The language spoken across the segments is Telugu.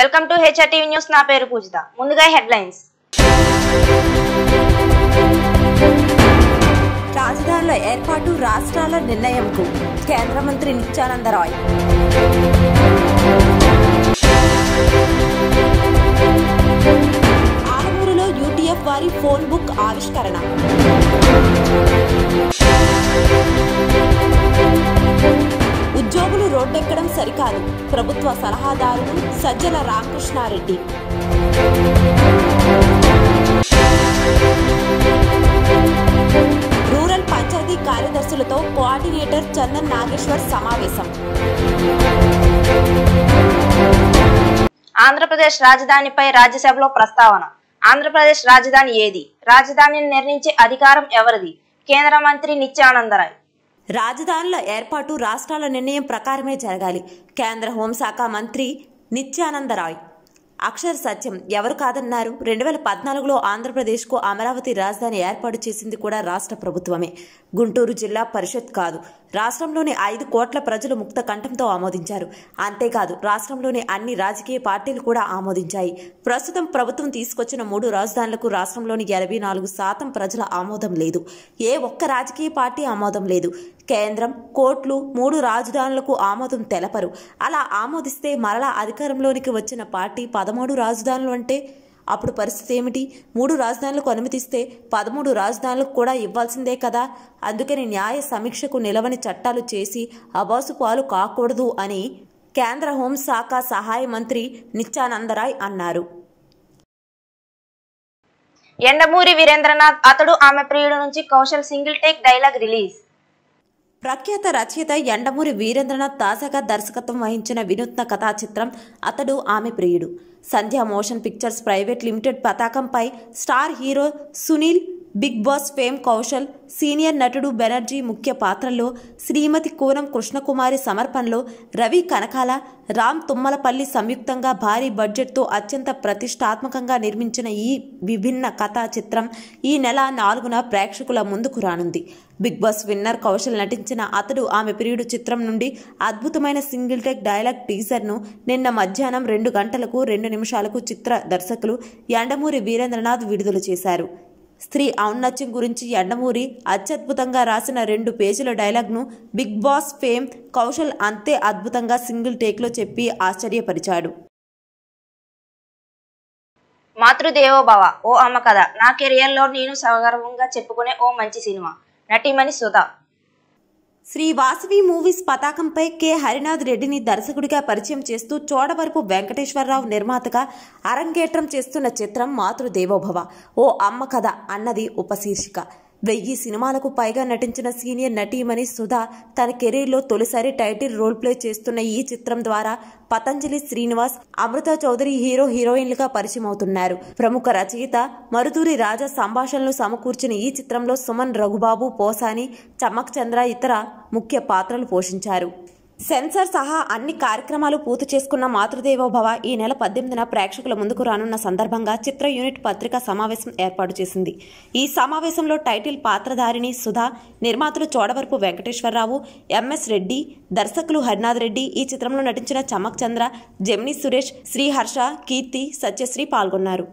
welcome to HR TV news నా పేరు పూజిత ముందుగా హెడ్లైన్స్ రాజధానుల ఏర్పాటు రాష్ట్రాల నిర్ణయంకు కేంద్ర మంత్రి నిత్యానందరాయ్ ఆలమూరులో యూటీఎఫ్ వారి ఫోన్ బుక్ ఆవిష్కరణ ఉద్యోగులు రోడ్డెక్కడం సరికాదు ప్రభుత్వ సలహాదారులు సజ్జల రామకృష్ణారెడ్డి రూరల్ పంచాయతీ కార్యదర్శులతో కోఆర్డినేటర్ చందన్ నాగేశ్వర్ సమావేశం ఆంధ్రప్రదేశ్ రాజధానిపై రాజ్యసభలో ప్రస్తావన ఆంధ్రప్రదేశ్ రాజధాని ఏది రాజధానిని నిర్ణయించే అధికారం ఎవరిది కేంద్ర మంత్రి నిత్యానందరాయ్ రాజధానుల ఏర్పాటు రాష్ట్రాల నిర్ణయం ప్రకారమే జరగాలి కేంద్ర హోంశాఖ మంత్రి నిత్యానందరాయ్ అక్షర సత్యం ఎవరు కాదన్నారు రెండు వేల పద్నాలుగులో ఆంధ్రప్రదేశ్కు అమరావతి రాజధాని ఏర్పాటు చేసింది కూడా రాష్ట్ర ప్రభుత్వమే గుంటూరు జిల్లా పరిషత్ కాదు రాష్ట్రంలోని ఐదు కోట్ల ప్రజలు ముక్త కంఠంతో ఆమోదించారు అంతేకాదు రాష్ట్రంలోని అన్ని రాజకీయ పార్టీలు కూడా ఆమోదించాయి ప్రస్తుతం ప్రభుత్వం తీసుకొచ్చిన మూడు రాజధానులకు రాష్ట్రంలోని ఎనభై నాలుగు శాతం ప్రజల ఆమోదం లేదు ఏ ఒక్క రాజకీయ పార్టీ ఆమోదం లేదు కేంద్రం కోర్టులు మూడు రాజధానులకు ఆమోదం తెలపరు అలా ఆమోదిస్తే మరలా అధికారంలోనికి వచ్చిన పార్టీ పదమూడు రాజధానులు అంటే అప్పుడు పరిస్థితి ఏమిటి మూడు రాజధానులకు అనుమతిస్తే పదమూడు రాజధానులకు కూడా ఇవ్వాల్సిందే కదా అందుకని న్యాయ సమీక్షకు నిలవని చట్టాలు చేసి అబాసు పాలు కాకూడదు అని కేంద్ర హోంశాఖ సహాయ మంత్రి నిత్యానందరాయ్ అన్నారు ఎండమూరి వీరేంద్రనాథ్ అతడు ఆమె ప్రియుడు నుంచి Kaushal single take dialogue release ప్రఖ్యాత రచయిత ఎండమూరి వీరేంద్రనాథ్ తాజాగా దర్శకత్వం వహించిన వినూత్న కథా చిత్రం Athadu Aame Priyudu Sandhya motion pictures private limited పతాకంపై star hero Sunil big boss fame Kaushal senior నటుడు బెనర్జీ ముఖ్య పాత్రల్లో శ్రీమతి కోనం కృష్ణకుమారి సమర్పణలో రవి కనకాల రామ్ తుమ్మలపల్లి సంయుక్తంగా భారీ బడ్జెట్తో అత్యంత ప్రతిష్టాత్మకంగా నిర్మించిన ఈ విభిన్న కథా చిత్రం ఈ నెల నాలుగున ప్రేక్షకుల ముందుకు రానుంది బిగ్ బాస్ విన్నర్ కౌశల్ నటించిన అతడు ఆమె ప్రియుడు చిత్రం నుండి అద్భుతమైన సింగిల్ టేక్ డైలాగ్ టీజర్ను నిన్న మధ్యాహ్నం రెండు గంటలకు రెండు నిమిషాలకు చిత్ర దర్శకులు ఎండమూరి వీరేంద్రనాథ్ విడుదల చేశారు స్త్రీ ఔన్నత్యం గురించి ఎండమూరి అత్యద్భుతంగా రాసిన రెండు పేజీల డైలాగ్ను బిగ్ బాస్ ఫేమ్ కౌశల్ అంతే అద్భుతంగా సింగిల్ టేక్లో చెప్పి ఆశ్చర్యపరిచాడు మాతృదేవోభవ ఓ అమ్మ కథ నా కెరియర్లో నేను సగర్వంగా చెప్పుకునే ఓ మంచి సినిమా నటిమణి సుధా శ్రీ వాసవి మూవీస్ పతాకంపై కె హరినాథ్ రెడ్డిని దర్శకుడిగా పరిచయం చేస్తూ చోడవరపు వెంకటేశ్వరరావు నిర్మాతగా అరంగేట్రం చేస్తున్న చిత్రం మాతృదేవోభవ ఓ అమ్మ కథ అన్నది ఉపశీర్షిక వెయ్యి సినిమాలకు పైగా నటించిన సీనియర్ నటీమణి సుధా తన కెరీర్లో తొలిసారి టైటిల్ రోల్ ప్లే చేస్తున్న ఈ చిత్రం ద్వారా పతంజలి శ్రీనివాస్ అమృత చౌదరి హీరో హీరోయిన్లుగా పరిచయం అవుతున్నారు ప్రముఖ రచయిత మరుదూరి రాజా సంభాషణలు సమకూర్చిన ఈ చిత్రంలో సుమన్ రఘుబాబు పోసాని చమ్మక్ చంద్ర ఇతర ముఖ్య పాత్రలు పోషించారు సెన్సార్ సహా అన్ని కార్యక్రమాలు పూర్తి చేసుకున్న మాతృదేవోభవ ఈ నెల పద్దెనిమిదిన ప్రేక్షకుల ముందుకు రానున్న సందర్భంగా చిత్ర యూనిట్ పత్రికా సమావేశం ఏర్పాటు చేసింది ఈ సమావేశంలో టైటిల్ పాత్రధారిణి సుధా నిర్మాతలు చోడవరపు వెంకటేశ్వరరావు ఎంఎస్ రెడ్డి దర్శకులు హరినాథ్ రెడ్డి ఈ చిత్రంలో నటించిన చమక్ చంద్ర జెమిని సురేష్ శ్రీహర్ష కీర్తి సత్యశ్రీ పాల్గొన్నారు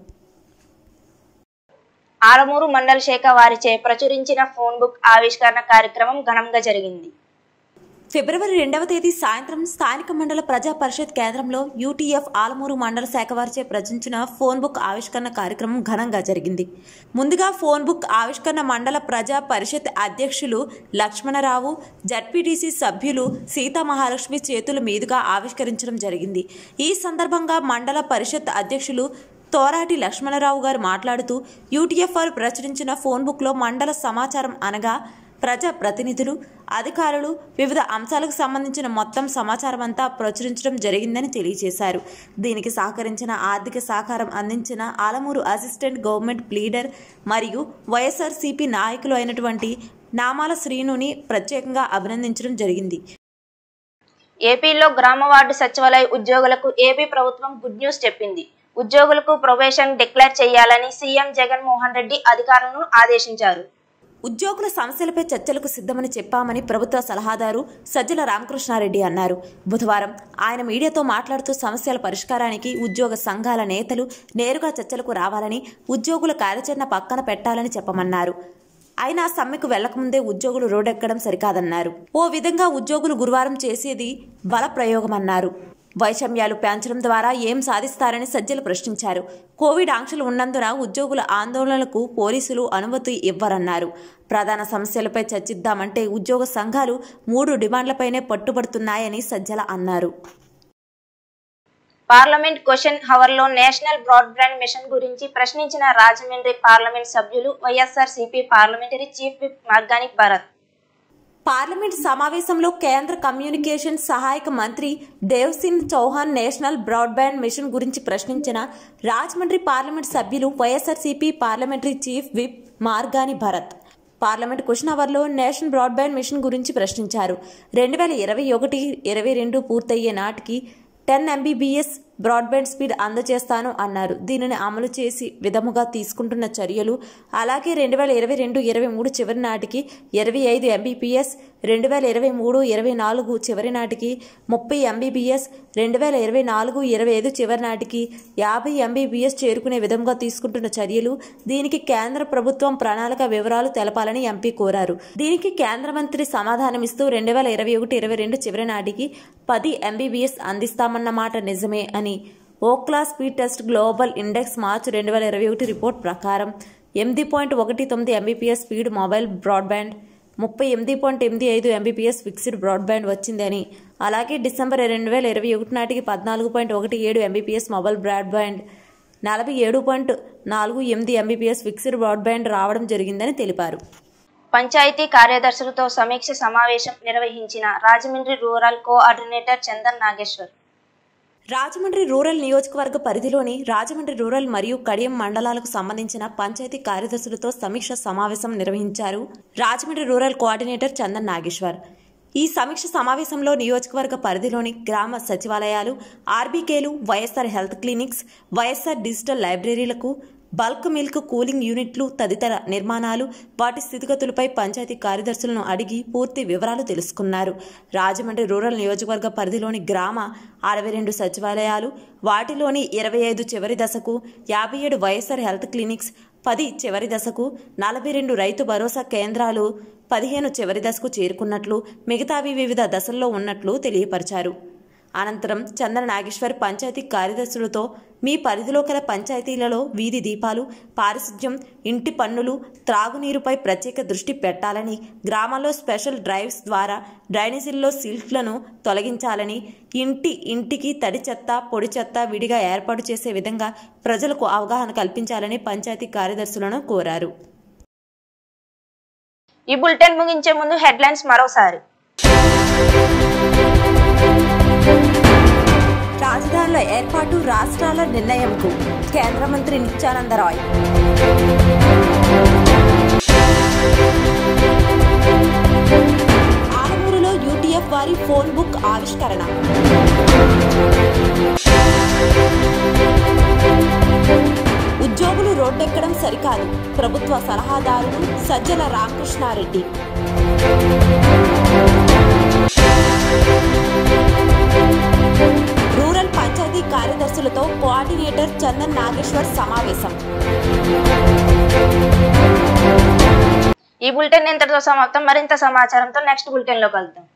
ఆలమూరు మండల శాఖ వారిచే ప్రచురించిన ఫోన్ బుక్ ఆవిష్కరణ కార్యక్రమం ఘనంగా జరిగింది ఫిబ్రవరి రెండవ తేదీ సాయంత్రం స్థానిక మండల ప్రజా పరిషత్ కేంద్రంలో యూటీఎఫ్ ఆలమూరు మండల శాఖ వారిచే ప్రచురించిన ఫోన్ బుక్ ఆవిష్కరణ కార్యక్రమం ఘనంగా జరిగింది ముందుగా ఫోన్ బుక్ ఆవిష్కరణ మండల ప్రజా పరిషత్ అధ్యక్షులు లక్ష్మణరావు జడ్పీటీసీ సభ్యులు సీతామహాలక్ష్మి చేతుల మీదుగా ఆవిష్కరించడం జరిగింది ఈ సందర్భంగా మండల పరిషత్ అధ్యక్షులు తోరాటి లక్ష్మణరావు గారు మాట్లాడుతూ యూటీఎఫ్ వారు ప్రచురించిన ఫోన్ బుక్లో మండల సమాచారం అనగా ప్రజా ప్రతినిధులు అధికారులు వివిధ అంశాలకు సంబంధించిన మొత్తం సమాచారం అంతా ప్రచురించడం జరిగిందని తెలియజేశారు దీనికి సహకరించిన ఆర్థిక సహకారం అందించిన ఆలమూరు అసిస్టెంట్ గవర్నమెంట్ ప్లీడర్ మరియు వైఎస్ఆర్సీపీ నాయకులు అయినటువంటి నామాల శ్రీనుని ప్రత్యేకంగా అభినందించడం జరిగింది ఏపీలో గ్రామ వార్డు సచివాలయ ఉద్యోగులకు ఏపీ ప్రభుత్వం గుడ్ న్యూస్ చెప్పింది ఉద్యోగులకు ప్రొబేషన్ డిక్లేర్ చేయాలని సీఎం జగన్మోహన్ రెడ్డి అధికారులను ఆదేశించారు ఉద్యోగుల సమస్యలపై చర్చలకు సిద్ధమని చెప్పామని ప్రభుత్వ సలహాదారు సజ్జల రామకృష్ణారెడ్డి అన్నారు బుధవారం ఆయన మీడియాతో మాట్లాడుతూ సమస్యల పరిష్కారానికి ఉద్యోగ సంఘాల నేతలు నేరుగా చర్చలకు రావాలని ఉద్యోగుల కార్యాచరణ పక్కన పెట్టాలని చెప్పమన్నారు అయినా సమ్మెకు వెళ్లకముందే ఉద్యోగులు రోడ్డెక్కడం సరికాదన్నారు ఓ విధంగా ఉద్యోగులు గురువారం చేసేది బల ప్రయోగమన్నారు వైషమ్యాలు పెంచడం ద్వారా ఏం సాధిస్తారని సజ్జలు ప్రశ్నించారు కోవిడ్ ఆంక్షలు ఉన్నందున ఉద్యోగుల ఆందోళనలకు పోలీసులు అనుమతి ఇవ్వరన్నారు ప్రధాన సమస్యలపై చర్చిద్దామంటే ఉద్యోగ సంఘాలు మూడు డిమాండ్లపైనే పట్టుబడుతున్నాయని సజ్జల అన్నారు పార్లమెంట్ క్వశ్చన్ హవర్ లో నేషనల్ బ్రాడ్బ్యాండ్ మిషన్ గురించి ప్రశ్నించిన రాజమండ్రి పార్లమెంట్ సభ్యులు YSR CP parliamentary chief whip Margani Bharat parliament సమావేశంలో కేంద్ర కమ్యూనికేషన్ సహాయక మంత్రి Devsingh Chauhan national broadband mission గురించి ప్రశ్నించిన రాజమండ్రి పార్లమెంట్ సభ్యులు YSRCP parliamentary chief whip Margani Bharat parliament question అవర్లో నేషనల్ బ్రాడ్బ్యాండ్ మిషన్ గురించి ప్రశ్నించారు రెండు వేల ఇరవై ఒకటి ఇరవై రెండు పూర్తయ్యే నాటికి టెన్ ఎంబీబీఎస్ బ్రాడ్బ్యాండ్ స్పీడ్ అందజేస్తాను అన్నారు దీనిని అమలు చేసి విధముగా తీసుకుంటున్న చర్యలు అలాగే రెండు వేల ఇరవై రెండు ఇరవై మూడు చివరి నాటికి ఇరవై ఐదు ఎంబీపీఎస్ రెండు వేల ఇరవై మూడు ఇరవై నాలుగు చివరి నాటికి ముప్పై ఎంబీబీఎస్ రెండు వేల ఇరవై నాలుగు ఇరవై ఐదు చివరి నాటికి యాభై ఎంబీబీఎస్ చేరుకునే విధంగా తీసుకుంటున్న చర్యలు దీనికి కేంద్ర ప్రభుత్వం ప్రణాళిక వివరాలు తెలపాలని ఎంపీ కోరారు దీనికి కేంద్ర మంత్రి సమాధానమిస్తూ రెండు వేల ఇరవై ఒకటి ఇరవై రెండు చివరి నాటికి పది ఎంబీబీఎస్ అందిస్తామన్న మాట నిజమే అని Ookla speed test global index March రెండు వేల ఇరవై ఒకటి రిపోర్ట్ ప్రకారం ఎనిమిది పాయింట్ ఒకటి తొమ్మిది ఎంబీపీఎస్ స్పీడ్ మొబైల్ బ్రాడ్బ్యాండ్ ముప్పై ఎనిమిది పాయింట్ ఎనిమిది ఐదు ఎంబీపీఎస్ ఫిక్స్డ్ బ్రాడ్బ్యాండ్ వచ్చిందని అలాగే డిసెంబర్ రెండు వేల ఇరవై ఒకటి నాటికి పద్నాలుగు పాయింట్ ఒకటి ఏడు ఎంబీపీఎస్ మొబైల్ బ్రాడ్బ్యాండ్ నలభై ఏడు పాయింట్ నాలుగు ఎనిమిది ఎంబీపీఎస్ ఫిక్స్డ్ బ్రాడ్బ్యాండ్ రావడం జరిగిందని తెలిపారు పంచాయతీ కార్యదర్శులతో సమీక్ష సమావేశం నిర్వహించిన Rajahmundry rural coordinator Chandan Nageshwar Rajahmundry rural నియోజకవర్గ పరిధిలోని రాజమండ్రి రూరల్ మరియు కడియం మండలాలకు సంబంధించిన పంచాయతీ కార్యదర్శులతో సమీక్ష సమావేశం నిర్వహించారు రాజమండ్రి రూరల్ కోఆర్డినేటర్ చందన్ నాగేశ్వర్ ఈ సమీక్ష సమావేశంలో నియోజకవర్గ పరిధిలోని గ్రామ సచివాలయాలు ఆర్బీకేలు YSR health clinics YSR digital లైబ్రరీలకు బల్క్ మిల్క్ కూలింగ్ యూనిట్లు తదితర నిర్మాణాలు వాటి స్థితిగతులపై పంచాయతీ కార్యదర్శులను అడిగి పూర్తి వివరాలు తెలుసుకున్నారు రాజమండ్రి రూరల్ నియోజకవర్గ పరిధిలోని గ్రామ అరవై రెండు సచివాలయాలు వాటిలోని ఇరవై ఐదు చివరి దశకు యాభై ఏడు వైఎస్ఆర్ హెల్త్ క్లినిక్స్ పది చివరి దశకు నలభై రెండు రైతు భరోసా కేంద్రాలు పదిహేను చివరి దశకు చేరుకున్నట్లు మిగతావి వివిధ దశల్లో ఉన్నట్లు తెలియపరిచారు అనంతరం చంద్ర నాగేశ్వర్ పంచాయతీ కార్యదర్శులతో మీ పరిధిలో కల పంచాయతీలలో వీధి దీపాలు పారిశుధ్యం ఇంటి పన్నులు త్రాగునీరుపై ప్రత్యేక దృష్టి పెట్టాలని గ్రామాల్లో స్పెషల్ డ్రైవ్స్ ద్వారా డ్రైనేజీల్లో సిల్ట్లను తొలగించాలని ఇంటి ఇంటికి తడి చెత్త పొడి చెత్త విడిగా ఏర్పాటు చేసే విధంగా ప్రజలకు అవగాహన కల్పించాలని పంచాయతీ కార్యదర్శులను కోరారు ఈ బులెటిన్ ముగించే ముందు హెడ్లైన్స్ మరోసారి రాజధానుల ఏర్పాటు రాష్ట్రాల నిర్ణయంకు కేంద్ర మంత్రి నిత్యానంద రాయ్ ఆలమూరులో యూటీఎఫ్ వారి ఫోన్ బుక్ ఆవిష్కరణ ఉద్యోగులు రోడ్డెక్కడం సరికాదు ప్రభుత్వ సలహాదారులు సజ్జల రామకృష్ణారెడ్డి రూరల్ పంచాయతీ కార్యదర్శులతో కోఆర్డినేటర్ చందన్ నాగేశ్వర్ సమావేశం ఈ బులెటిన్ ఇంతటితో సమాప్తం మరింత సమాచారంతో నెక్స్ట్ బులెటిన్ లో కలుద్దాం